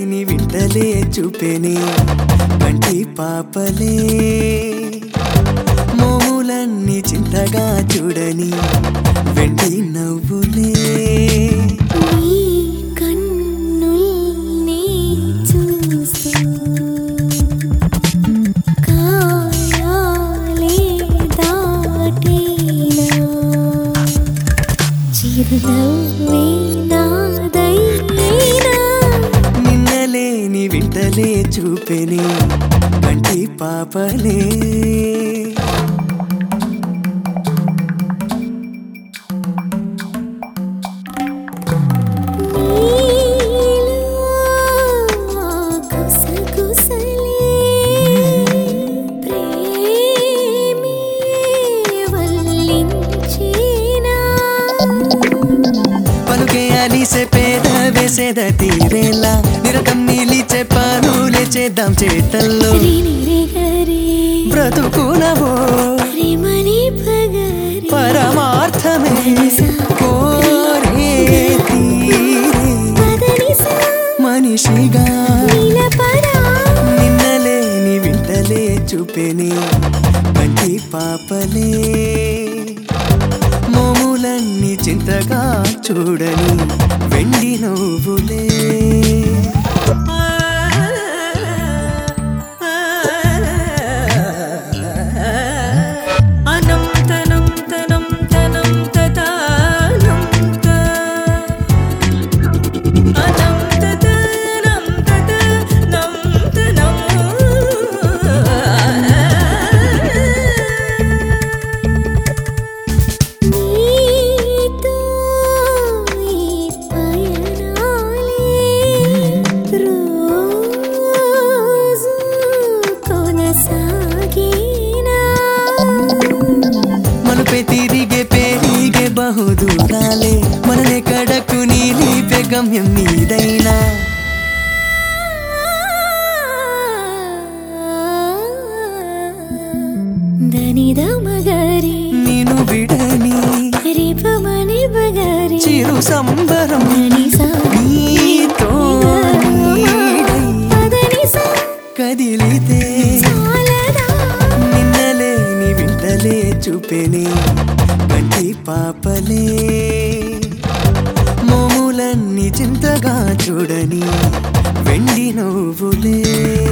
నిన్నలేని వింటలే చూపెనే కంటి పాపలే మోములన్నీ చింతగా చూడని వెండి నవ్వులే నీ కన్నుల్ని చూస్తూ కాయాలే దాటేనా చిరునవ్వే నాదైనా నిన్నలేని వింటలే చూపెనే కంటి పాపలే నీలో గుసగుసలే ప్రేమే వల్లించేనా పలుకే అలిసే పేద వేసేద తీరేలా నిరతం నిలిచే పనులే చేద్దాం చేతల్లో రినిరిగరి బ్రతుకునవో రిమని పగరి పరమార్థమే కోరే తీరే పదనిసా మనిషిగా నిలపరా నిన్నలేని వింటలే చూపెనే కంటి పాపలే మోములన్నీ చింతగా చూడని వెండి నవ్వులే నీతో ఈ పయనాలే రోజు కొనసాగేనా మలుపే తిరిగే పెరిగే బహుదూరాలే మననే కడకు నీలిపే గమ్యం నీదైనా దనిద మగరి నేను విడని రిపమని బగరి చిరు సంబరం దనిసా నీతో నీడై పదనిసా కదిలితే చాలదా నిన్నలేని వింటలే చూపెనే కంటి పాపలే మోములన్నీ చింతగా చూడని వెండి నవ్వులే